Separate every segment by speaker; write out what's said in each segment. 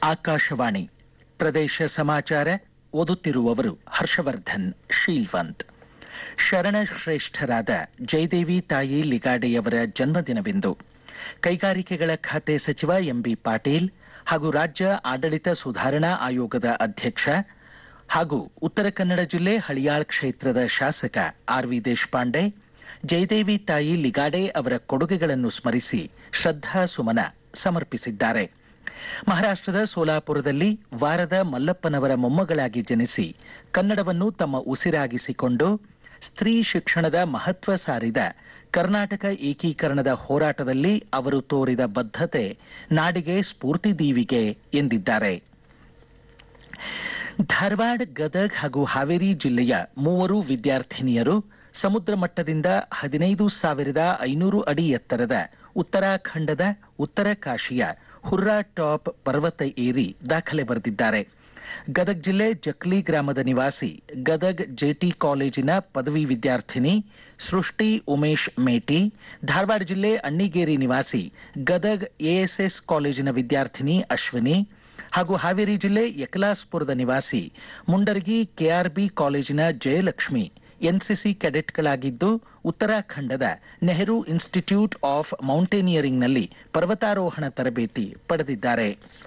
Speaker 1: ಆಕಾಶವಾಣಿ ಪ್ರದೇಶ ಸಮಾಚಾರ ಓದುತ್ತಿರುವವರು ಹರ್ಷವರ್ಧನ್ ಶೀಲ್ವಂತ್ ಶರಣ ಶ್ರೇಷ್ಠರಾದ ಜಯದೇವಿ ತಾಯಿ ಲಿಗಾಡೆಯವರ ಜನ್ಮದಿನವಿಂದು ಕೈಗಾರಿಕೆಗಳ ಖಾತೆ ಸಚಿವ ಎಂಬಿ ಪಾಟೀಲ್ ಹಾಗೂ ರಾಜ್ಯ ಆಡಳಿತ ಸುಧಾರಣಾ ಆಯೋಗದ ಅಧ್ಯಕ್ಷ ಹಾಗೂ ಉತ್ತರ ಕನ್ನಡ ಜಿಲ್ಲೆ ಹಳಿಯಾಳ್ ಕ್ಷೇತ್ರದ ಶಾಸಕ ಆರ್ವಿ ದೇಶಪಾಂಡೆ ಜಯದೇವಿ ತಾಯಿ ಲಿಗಾಡೆ ಅವರ ಕೊಡುಗೆಗಳನ್ನು ಸ್ಮರಿಸಿ ಶ್ರದ್ಧಾ ಸುಮನ ಸಮರ್ಪಿಸಿದ್ದಾರೆ ಮಹಾರಾಷ್ಟದ ಸೋಲಾಪುರದಲ್ಲಿ ವಾರದ ಮಲ್ಲಪ್ಪನವರ ಮೊಮ್ಮಗಳಾಗಿ ಜನಿಸಿ ಕನ್ನಡವನ್ನು ತಮ್ಮ ಉಸಿರಾಗಿಸಿಕೊಂಡು ಸ್ತ್ರೀ ಶಿಕ್ಷಣದ ಮಹತ್ವ ಸಾರಿದ ಕರ್ನಾಟಕ ಏಕೀಕರಣದ ಹೋರಾಟದಲ್ಲಿ ಅವರು ತೋರಿದ ಬದ್ಧತೆ ನಾಡಿಗೆ ಸ್ಫೂರ್ತಿದೀವಿಗೆ ಎಂದಿದ್ದಾರೆ ಧಾರವಾಡ ಗದಗ್ ಹಾಗೂ ಹಾವೇರಿ ಜಿಲ್ಲೆಯ ಮೂವರು ವಿದ್ಯಾರ್ಥಿನಿಯರು ಸಮುದ್ರ ಮಟ್ಟದಿಂದ ಹದಿನೈದು ಸಾವಿರದ ಐನೂರು ಅಡಿ ಎತ್ತರದ ಉತ್ತರಾಖಂಡದ ಉತ್ತರ ಕಾಶಿಯ ಹುರ್ರಾ ಟಾಪ್ ಪರ್ವತ ಏರಿ ದಾಖಲೆ ಬರೆದಿದ್ದಾರೆ ಗದಗ್ ಜಿಲ್ಲೆ ಜಕ್ಲಿ ಗ್ರಾಮದ ನಿವಾಸಿ ಗದಗ್ ಜೆಟಿ ಕಾಲೇಜಿನ ಪದವಿ ವಿದ್ಯಾರ್ಥಿನಿ ಸೃಷ್ಟಿ ಉಮೇಶ್ ಮೇಟಿ ಧಾರವಾಡ ಜಿಲ್ಲೆ ಅಣ್ಣಿಗೇರಿ ನಿವಾಸಿ ಗದಗ್ ಎಎಸ್ಎಸ್ ಕಾಲೇಜಿನ ವಿದ್ಯಾರ್ಥಿನಿ ಅಶ್ವಿನಿ ಹಾಗೂ ಹಾವೇರಿ ಜಿಲ್ಲೆ ಯಕಲಾಸ್ಪುರದ ನಿವಾಸಿ ಮುಂಡರ್ಗಿ ಕೆಆರ್ಬಿ ಕಾಲೇಜಿನ ಜಯಲಕ್ಷ್ಮಿ ಎನ್ಸಿಸಿ ಕೆಡೆಟ್ಗಳಾಗಿದ್ದು ಉತ್ತರಾಖಂಡದ ನೆಹರು ಇನ್ಸ್ಟಿಟ್ಯೂಟ್ ಆಫ್ ಮೌಂಟೇನಿಯರಿಂಗ್ನಲ್ಲಿ ಪರ್ವತಾರೋಹಣ ತರಬೇತಿ ಪಡೆದಿದ್ದಾರೆ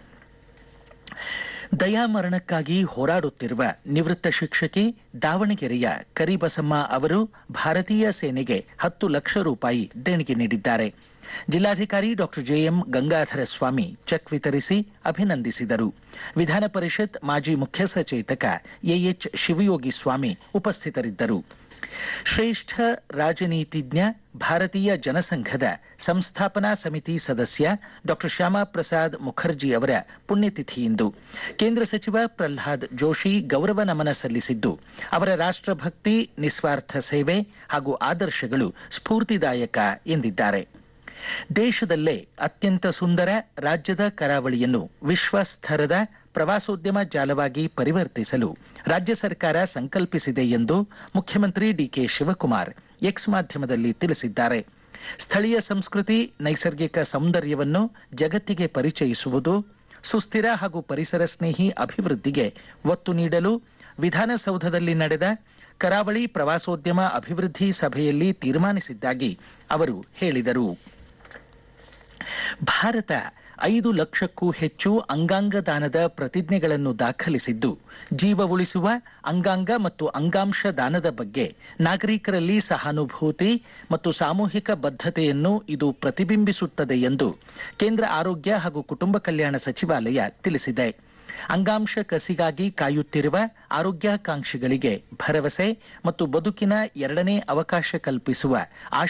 Speaker 1: ದಯಾಮರಣಕ್ಕಾಗಿ ಹೋರಾಡುತ್ತಿರುವ ನಿವೃತ್ತ ಶಿಕ್ಷಕಿ ದಾವಣಗೆರೆಯ ಕರಿಬಸಮ್ಮ ಅವರು ಭಾರತೀಯ ಸೇನೆಗೆ ಹತ್ತು ಲಕ್ಷ ರೂಪಾಯಿ ದೇಣಿಗೆ ನೀಡಿದ್ದಾರೆ ಜಿಲ್ಲಾಧಿಕಾರಿ doctor JM Gangadhara Swamy cheque ವಿತರಿಸಿ ಅಭಿನಂದಿಸಿದರು ವಿಧಾನ ಪರಿಷತ್ ಮಾಜಿ ಮುಖ್ಯ ಸಚೇತಕ ಎಎಚ್ ಶಿವಯೋಗಿ ಸ್ವಾಮಿ ಉಪಸ್ಥಿತರಿದ್ದರು ಶ್ರೇಷ್ಠ ರಾಜನೀತಿಜ್ಞ ಭಾರತೀಯ ಜನಸಂಘದ ಸಂಸ್ಥಾಪನಾ ಸಮಿತಿ ಸದಸ್ಯ ಡಾಕ್ಟರ್ ಶ್ಯಾಮಾ ಪ್ರಸಾದ್ ಮುಖರ್ಜಿ ಅವರ ಪುಣ್ಯತಿಥಿಯಿಂದು ಕೇಂದ್ರ ಸಚಿವ ಪ್ರಹ್ಲಾದ್ ಜೋಶಿ ಗೌರವ ನಮನ ಸಲ್ಲಿಸಿದ್ದು ಅವರ ರಾಷ್ಟ್ರಭಕ್ತಿ ನಿಸ್ವಾರ್ಥ ಸೇವೆ ಹಾಗೂ ಆದರ್ಶಗಳು ಸ್ಫೂರ್ತಿದಾಯಕ ಎಂದಿದ್ದಾರೆ ದೇಶದಲ್ಲೇ ಅತ್ಯಂತ ಸುಂದರ ರಾಜ್ಯದ ಕರಾವಳಿಯನ್ನು ವಿಶ್ವಸ್ತರದ ಪ್ರವಾಸೋದ್ಯಮ ಜಾಲವಾಗಿ ಪರಿವರ್ತಿಸಲು ರಾಜ್ಯ ಸರ್ಕಾರ ಸಂಕಲ್ಪಿಸಿದೆ ಎಂದು ಮುಖ್ಯಮಂತ್ರಿ ಡಿಕೆ ಶಿವಕುಮಾರ್ ಎಕ್ಸ್ ಮಾಧ್ಯಮದಲ್ಲಿ ತಿಳಿಸಿದ್ದಾರೆ ಸ್ಥಳೀಯ ಸಂಸ್ಕೃತಿ ನೈಸರ್ಗಿಕ ಸೌಂದರ್ಯವನ್ನು ಜಗತ್ತಿಗೆ ಪರಿಚಯಿಸುವುದು ಸುಸ್ಥಿರ ಹಾಗೂ ಪರಿಸರ ಸ್ನೇಹಿ ಅಭಿವೃದ್ಧಿಗೆ ಒತ್ತು ನೀಡಲು ವಿಧಾನಸೌಧದಲ್ಲಿ ನಡೆದ ಕರಾವಳಿ ಪ್ರವಾಸೋದ್ಯಮ ಅಭಿವೃದ್ಧಿ ಸಭೆಯಲ್ಲಿ ತೀರ್ಮಾನಿಸಿದ್ದಾಗಿ ಅವರು ಹೇಳಿದರು ಭಾರತ ಐದು ಲಕ್ಷಕ್ಕೂ ಹೆಚ್ಚು ಅಂಗಾಂಗ ದಾನದ ಪ್ರತಿಜ್ಞೆಗಳನ್ನು ದಾಖಲಿಸಿದ್ದು ಜೀವ ಉಳಿಸುವ ಅಂಗಾಂಗ ಮತ್ತು ಅಂಗಾಂಶ ದಾನದ ಬಗ್ಗೆ ನಾಗರಿಕರಲ್ಲಿ ಸಹಾನುಭೂತಿ ಮತ್ತು ಸಾಮೂಹಿಕ ಬದ್ಧತೆಯನ್ನು ಇದು ಪ್ರತಿಬಿಂಬಿಸುತ್ತದೆ ಎಂದು ಕೇಂದ್ರ ಆರೋಗ್ಯ ಹಾಗೂ ಕುಟುಂಬ ಕಲ್ಯಾಣ ಸಚಿವಾಲಯ ತಿಳಿಸಿದೆ ಅಂಗಾಂಶ ಕಸಿಗಾಗಿ ಕಾಯುತ್ತಿರುವ ಆರೋಗ್ಯಾಕಾಂಕ್ಷಿಗಳಿಗೆ ಭರವಸೆ ಮತ್ತು ಬದುಕಿನ ಎರಡನೇ ಅವಕಾಶ ಕಲ್ಪಿಸುವ ಆಶಾ